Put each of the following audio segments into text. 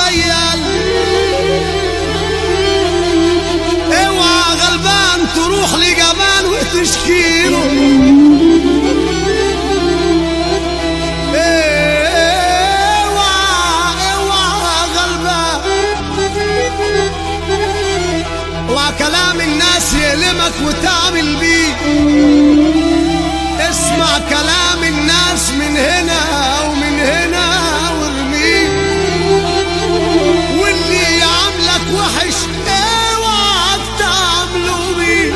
عيل اوعى غلبان تروح لجبان وتشكيله اوعى اوعى غلبان اوعى كلام الناس يألمك وتعمل بيه اسمع كلام الناس من هنا ومن هنا وارميه واللي يعاملك وحش اوعى تعامله بيه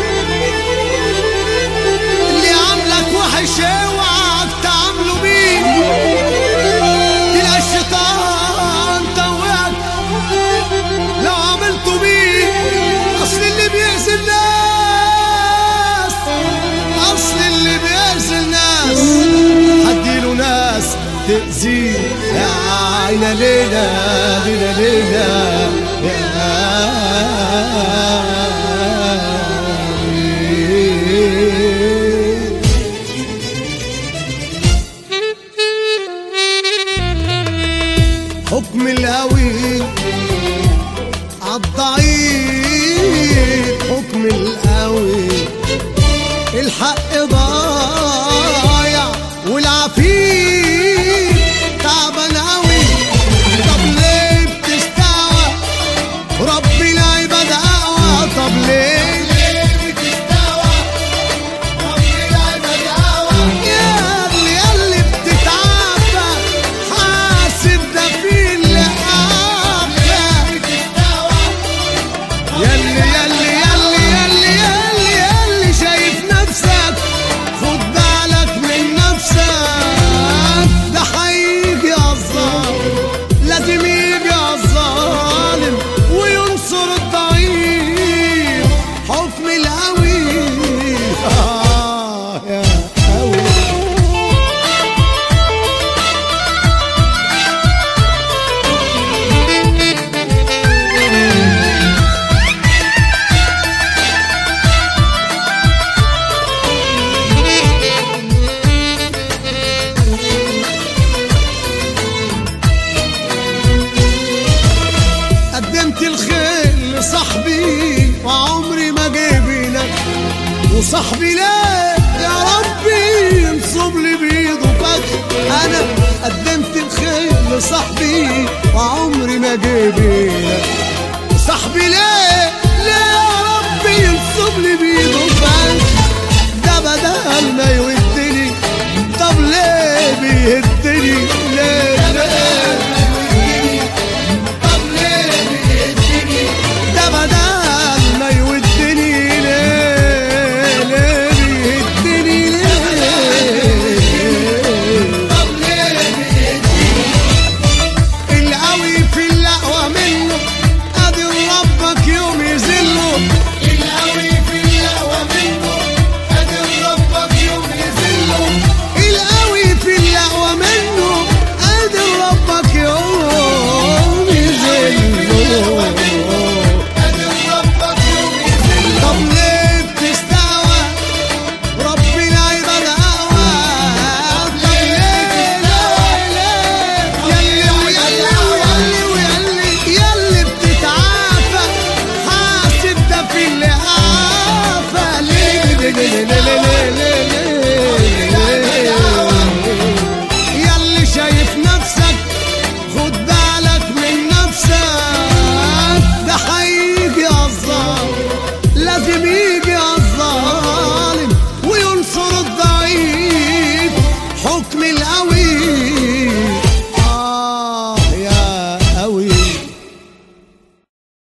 اللي يعاملك وحش اوعى تعامله بيه تلاقي الشيطان توعك لو عملته بيه اصل اللي بيأذي الناس اصل اللي بيأذي الناس هديله ناس تأذيه يا عينا ليلى ليلى ليلى يا حكم القوي عالضعيف حكم القوي الحق ضايع والعفيف تعبان قوي طب ليه بتستوى ربي العباد اقوى طب ليه ياللي ياللي بتتعافى حاسب ده في اللي عافى ياللي ياللي ياللي ياللي ياللي ياللي شايف نفسك خد بالك من نفسك ده هيجي الظالم لازم يجي الظالم وينصر الضعيف حكم القوي آه يا قوي قدمت الخير لصاحبي وعمري ما جيبينك وصاحبي لا يا ربي ينصب لي بيده فجأة انا قدمت الخير لصاحبي وعمري ما جيبينك وصاحبي لا لا يا ربي ينصب لي بيده فجأة ده بدل ما يودني طب ليه بيهدني